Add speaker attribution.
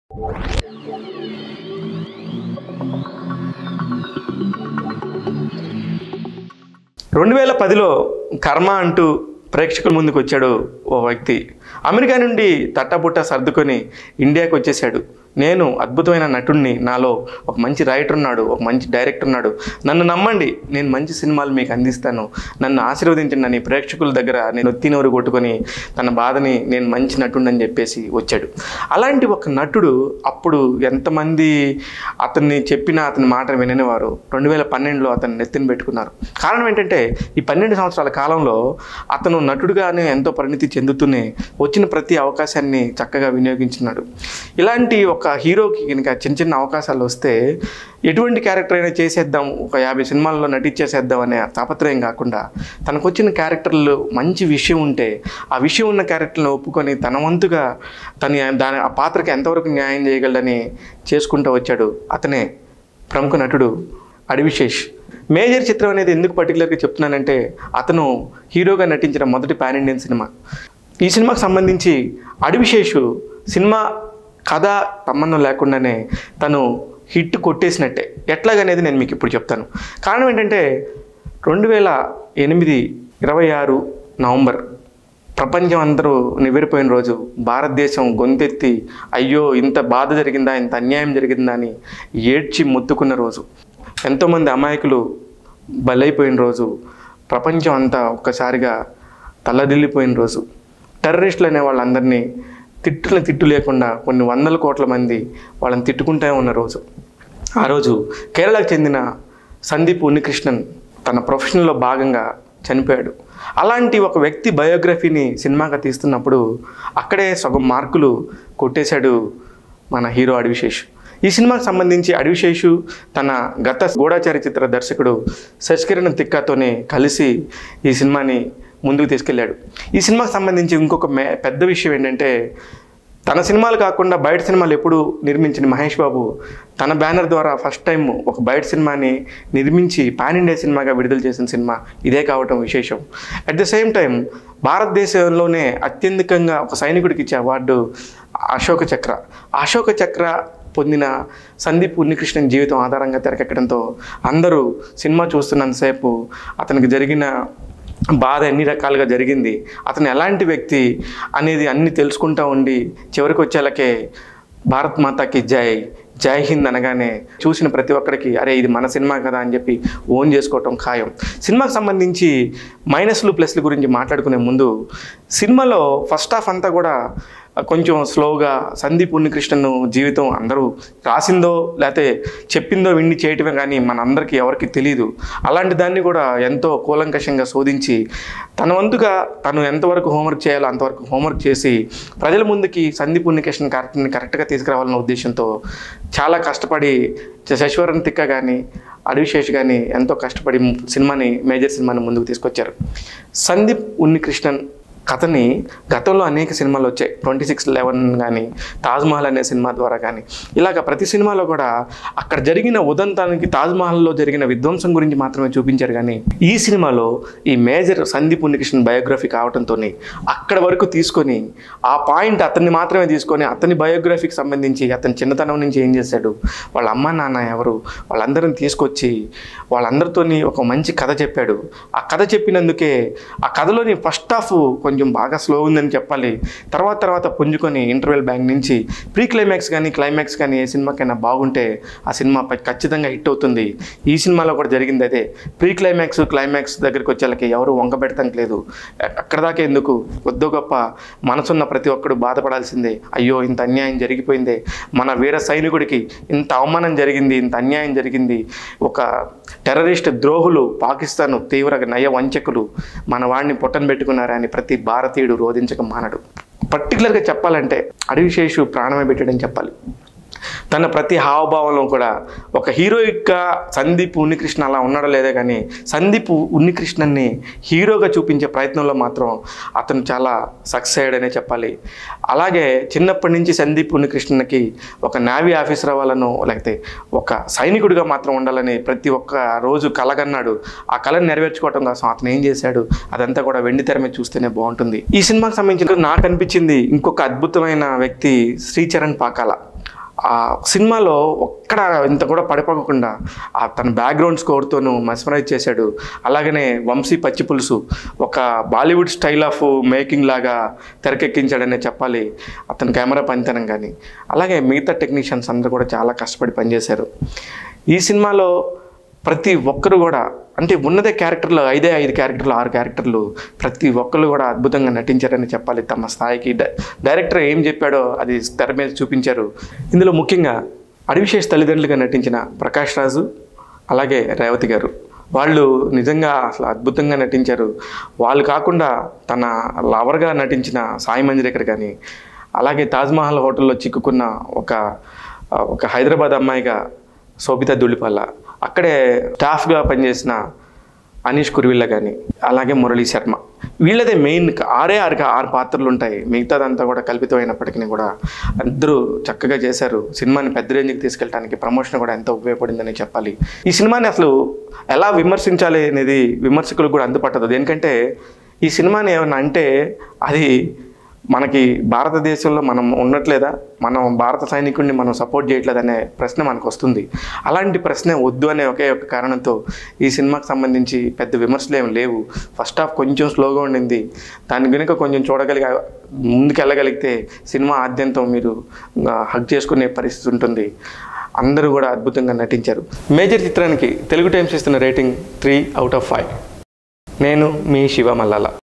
Speaker 1: రెండు వేల పదిలో కర్మ అంటూ ప్రేక్షకుల ముందుకు వచ్చాడు ఓ వ్యక్తి అమెరికా నుండి తట్టబుట్ట సర్దుకొని ఇండియాకి వచ్చేసాడు నేను అద్భుతమైన నటుడిని నాలో ఒక మంచి రైటర్ ఉన్నాడు ఒక మంచి డైరెక్టర్ ఉన్నాడు నన్ను నమ్మండి నేను మంచి సినిమాలు మీకు అందిస్తాను నన్ను ఆశీర్వదించండి అని ప్రేక్షకుల దగ్గర నేను ఒత్తినవరు కొట్టుకొని తన బాధని నేను మంచి నటుడిని అని చెప్పేసి వచ్చాడు అలాంటి ఒక నటుడు అప్పుడు ఎంతమంది అతన్ని చెప్పినా అతని మాట విననివారు రెండు వేల పన్నెండులో అతను నెత్తిన పెట్టుకున్నారు కారణం ఏంటంటే ఈ పన్నెండు సంవత్సరాల కాలంలో అతను నటుడుగానే ఎంతో పరిణితి చెందుతూనే వచ్చిన ప్రతి అవకాశాన్ని చక్కగా వినియోగించున్నాడు ఇలాంటి ఒక హీరోకి కనుక చిన్న చిన్న అవకాశాలు వస్తే ఎటువంటి క్యారెక్టర్ అయినా చేసేద్దాం ఒక యాభై సినిమాల్లో నటించేసేద్దాం అనే తాపత్రయం కాకుండా తనకు వచ్చిన క్యారెక్టర్లు మంచి విషయం ఉంటే ఆ విషయం ఉన్న క్యారెక్టర్ని ఒప్పుకొని తన వంతుగా తన దాని ఆ పాత్రకి ఎంతవరకు న్యాయం చేయగలడని చేసుకుంటూ వచ్చాడు అతనే ప్రముఖ నటుడు అడివిశేష్ మేజర్ చిత్రం అనేది ఎందుకు పర్టికులర్గా చెప్తున్నానంటే అతను హీరోగా నటించిన మొదటి పాన్ ఇండియన్ సినిమా ఈ సినిమాకి సంబంధించి అడివిశేషు సినిమా కథ సంబంధం లేకుండానే తను హిట్ కొట్టేసినట్టే ఎట్లాగనేది నేను మీకు ఇప్పుడు చెప్తాను కారణం ఏంటంటే రెండు వేల ఎనిమిది ఇరవై ఆరు నవంబర్ ప్రపంచం అందరూ నివ్వెరిపోయిన రోజు భారతదేశం గొంతెత్తి అయ్యో ఇంత బాధ జరిగిందా ఇంత అన్యాయం జరిగిందా అని ఏడ్చి మొత్తుకున్న రోజు ఎంతోమంది అమాయకులు బలైపోయిన రోజు ప్రపంచం అంతా ఒక్కసారిగా తల్లదిల్లిపోయిన రోజు టెర్రరిస్టులు అనే వాళ్ళందరినీ తిట్టుల తిట్టు లేకుండా కొన్ని వందల కోట్ల మంది వాళ్ళని తిట్టుకుంటూ ఉన్న రోజు ఆ రోజు కేరళకు చెందిన సందీప్ ఉన్నికృష్ణన్ తన ప్రొఫెషన్లో భాగంగా చనిపోయాడు అలాంటి ఒక వ్యక్తి బయోగ్రఫీని సినిమాగా తీస్తున్నప్పుడు అక్కడే సగం మార్కులు కొట్టేశాడు మన హీరో అడివిశేష్ ఈ సినిమాకి సంబంధించి అడివిశేషు తన గత గూఢాచారి చిత్ర దర్శకుడు శశికిరణ్ తిక్కాతోనే కలిసి ఈ సినిమాని ముందుకు తీసుకెళ్ళాడు ఈ సినిమాకి సంబంధించి ఇంకొక మే పెద్ద విషయం ఏంటంటే తన సినిమాలు కాకుండా బయట సినిమాలు ఎప్పుడు నిర్మించిన మహేష్ బాబు తన బ్యానర్ ద్వారా ఫస్ట్ టైం ఒక బయట సినిమాని నిర్మించి పాన్ ఇండియా సినిమాగా విడుదల చేసిన సినిమా ఇదే కావటం విశేషం అట్ ద సేమ్ టైం భారతదేశంలోనే అత్యధికంగా ఒక సైనికుడికి ఇచ్చే అవార్డు అశోక చక్ర ఆ అశోక చక్ర పొందిన సందీప్ ఉన్నికృష్ణన్ జీవితం ఆధారంగా తెరకెక్కడంతో అందరూ సినిమా చూస్తున్నంతసేపు అతనికి జరిగిన బాధ ఎన్ని రకాలుగా జరిగింది అతను ఎలాంటి వ్యక్తి అనేది అన్ని తెలుసుకుంటూ ఉండి చివరికి వచ్చేలకే భారత్ మాతాకి జై జై హింద్ అనగానే చూసిన ప్రతి ఒక్కరికి అరే ఇది మన సినిమా కదా అని చెప్పి ఓన్ చేసుకోవటం ఖాయం సినిమాకి సంబంధించి మైనస్లు ప్లస్ల గురించి మాట్లాడుకునే ముందు సినిమాలో ఫస్ట్ హాఫ్ అంతా కూడా కొంచెం స్లోగా సందీప్ ఉన్నికృష్ణన్ జీవితం అందరూ రాసిందో లేకపోతే చెప్పిందో విన్ని చేయటమే కానీ మనందరికీ ఎవరికి తెలియదు అలాంటి దాన్ని కూడా ఎంతో కూలంకషంగా శోధించి తన వంతుగా తను ఎంతవరకు హోంవర్క్ చేయాలో అంతవరకు హోంవర్క్ చేసి ప్రజల ముందుకి సందీప్ ఉన్నికృష్ణన్ క్యారెక్టర్ని కరెక్ట్గా తీసుకురావాలన్న ఉద్దేశంతో చాలా కష్టపడి శశివరన్ తిక్క కానీ అడివిశేష్ కానీ ఎంతో కష్టపడి సినిమాని మేజర్ సినిమాని ముందుకు తీసుకొచ్చారు సందీప్ ఉన్నికృష్ణన్ కథని గతంలో అనేక సినిమాలు వచ్చాయి ట్వంటీ సిక్స్ లెవెన్ కానీ తాజ్మహల్ అనే సినిమా ద్వారా కానీ ఇలాగ ప్రతి సినిమాలో కూడా అక్కడ జరిగిన ఉదంతానికి తాజ్మహల్లో జరిగిన విధ్వంసం గురించి మాత్రమే చూపించారు కానీ ఈ సినిమాలో ఈ మేజర్ సందీప్ ఉన్నికృష్ణన్ బయోగ్రఫీ కావడంతో అక్కడ వరకు తీసుకొని ఆ పాయింట్ అతన్ని మాత్రమే తీసుకొని అతని బయోగ్రఫీకి సంబంధించి అతని చిన్నతనం నుంచి ఏం చేశాడు వాళ్ళ అమ్మ నాన్న ఎవరు వాళ్ళందరిని తీసుకొచ్చి వాళ్ళందరితోని ఒక మంచి కథ చెప్పాడు ఆ కథ చెప్పినందుకే ఆ కథలోని ఫస్ట్ హాఫ్ కొంచెం బాగా స్లో ఉందని చెప్పాలి తర్వాత తర్వాత పుంజుకొని ఇంటర్వెల్ బ్యాంక్ నుంచి ప్రీ క్లైమాక్స్ కానీ క్లైమాక్స్ కానీ ఏ సినిమాకైనా బాగుంటే ఆ సినిమా పై ఖచ్చితంగా హిట్ అవుతుంది ఈ సినిమాలో కూడా జరిగింది అదే ప్రీ క్లైమాక్స్ క్లైమాక్స్ దగ్గరికి వచ్చేళ్ళకి ఎవరు వంక పెడతానికి లేదు అక్కడ దాకా ఎందుకు కొద్దో గొప్ప మనసున్న ప్రతి ఒక్కడు బాధపడాల్సిందే అయ్యో ఇంత అన్యాయం జరిగిపోయిందే మన వీర సైనికుడికి ఇంత అవమానం జరిగింది ఇంత అన్యాయం జరిగింది ఒక టెర్రరిస్ట్ ద్రోహులు పాకిస్తాన్ తీవ్ర నయ వంచకులు మన వాడిని పొట్టన పెట్టుకున్నారని ప్రతి భారతీయుడు రోధించక మానడు పర్టికులర్గా చెప్పాలంటే అడివిశేషు ప్రాణమే పెట్టాడని చెప్పాలి తన ప్రతి హావభావంలో కూడా ఒక హీరోయిక్గా సందీప్ ఉన్నికృష్ణ అలా ఉన్నాడో లేదో కానీ సందీప్ ఉన్నికృష్ణన్ని హీరోగా చూపించే ప్రయత్నంలో మాత్రం అతను చాలా సక్సెస్ అయ్యాడనే చెప్పాలి అలాగే చిన్నప్పటి నుంచి సందీప్ ఉన్నికృష్ణకి ఒక నావీ ఆఫీసర్ అవ్వాలను లేకపోతే ఒక సైనికుడిగా మాత్రం ఉండాలని ప్రతి ఒక్క రోజు కలగన్నాడు ఆ కళను నెరవేర్చుకోవడం కోసం అతను ఏం చేశాడు అదంతా కూడా వెండి తెర మీద చూస్తేనే బాగుంటుంది ఈ సినిమాకి సంబంధించిన నాకు అనిపించింది ఇంకొక అద్భుతమైన వ్యక్తి శ్రీచరణ్ పాకాల ఆ సినిమాలో ఒక్కడ ఇంత కూడా పడిపోకుండా ఆ తన బ్యాక్గ్రౌండ్ స్కోర్తోనూ మస్మరైజ్ చేశాడు అలాగనే వంశీ పచ్చి పులుసు ఒక బాలీవుడ్ స్టైల్ ఆఫ్ మేకింగ్ లాగా తెరకెక్కించాడనే చెప్పాలి అతని కెమెరా పనితనం కానీ అలాగే మిగతా టెక్నీషియన్స్ అందరూ కూడా చాలా కష్టపడి పనిచేశారు ఈ సినిమాలో ప్రతి ఒక్కరు కూడా అంటే ఉన్నదే క్యారెక్టర్లు ఐదే ఐదు క్యారెక్టర్లు ఆరు క్యారెక్టర్లు ప్రతి ఒక్కరు కూడా అద్భుతంగా నటించారని చెప్పాలి తమ స్థాయికి డై- డైరెక్టర్ ఏం చెప్పాడో అది తెర మీద చూపించారు ఇందులో ముఖ్యంగా అడివిశేష్ తల్లిదండ్రులుగా నటించిన ప్రకాష్ రాజు అలాగే రేవతి గారు వాళ్ళు నిజంగా అసలు అద్భుతంగా నటించారు వాళ్ళు కాకుండా తన లవర్గా నటించిన సాయి మంజరేకర్ కానీ అలాగే తాజ్మహల్ హోటల్లో చిక్కుకున్న ఒక ఒక హైదరాబాద్ అమ్మాయిగా శోభిత ధూళిపాల అక్కడే స్టాఫ్గా పనిచేసిన అనీష్ కుర్విల్ల కానీ అలాగే మురళీ శర్మ వీళ్ళదే మెయిన్ ఆరే ఆరు ఆరు పాత్రలు ఉంటాయి మిగతాదంతా కూడా కల్పితమైనప్పటికీ కూడా అందరూ చక్కగా చేశారు సినిమాని పెద్ద రేంజ్కి తీసుకెళ్ళడానికి ప్రమోషన్ కూడా ఎంతో ఉపయోగపడిందని చెప్పాలి ఈ సినిమాని అసలు ఎలా విమర్శించాలి అనేది విమర్శకులకు కూడా అందుపట్టదు ఎందుకంటే ఈ సినిమాని ఏమన్నా అంటే అది మనకి భారతదేశంలో మనం ఉండట్లేదా మనం భారత సైనికుడిని మనం సపోర్ట్ చేయట్లేదనే ప్రశ్న మనకు వస్తుంది అలాంటి ప్రశ్న వద్దు అనే ఒకే ఒక కారణంతో ఈ సినిమాకి సంబంధించి పెద్ద విమర్శలు ఏమి లేవు ఫస్ట్ హాఫ్ కొంచెం స్లోగా ఉండింది దాని వెనుక కొంచెం చూడగలిగ ముందుకు వెళ్ళగలిగితే సినిమా ఆద్యంతం మీరు హక్ చేసుకునే పరిస్థితి ఉంటుంది అందరూ కూడా అద్భుతంగా నటించారు మేజర్ చిత్రానికి తెలుగు టైమ్స్ ఇస్తున్న rating three out of five నేను మీ శివ మల్లాల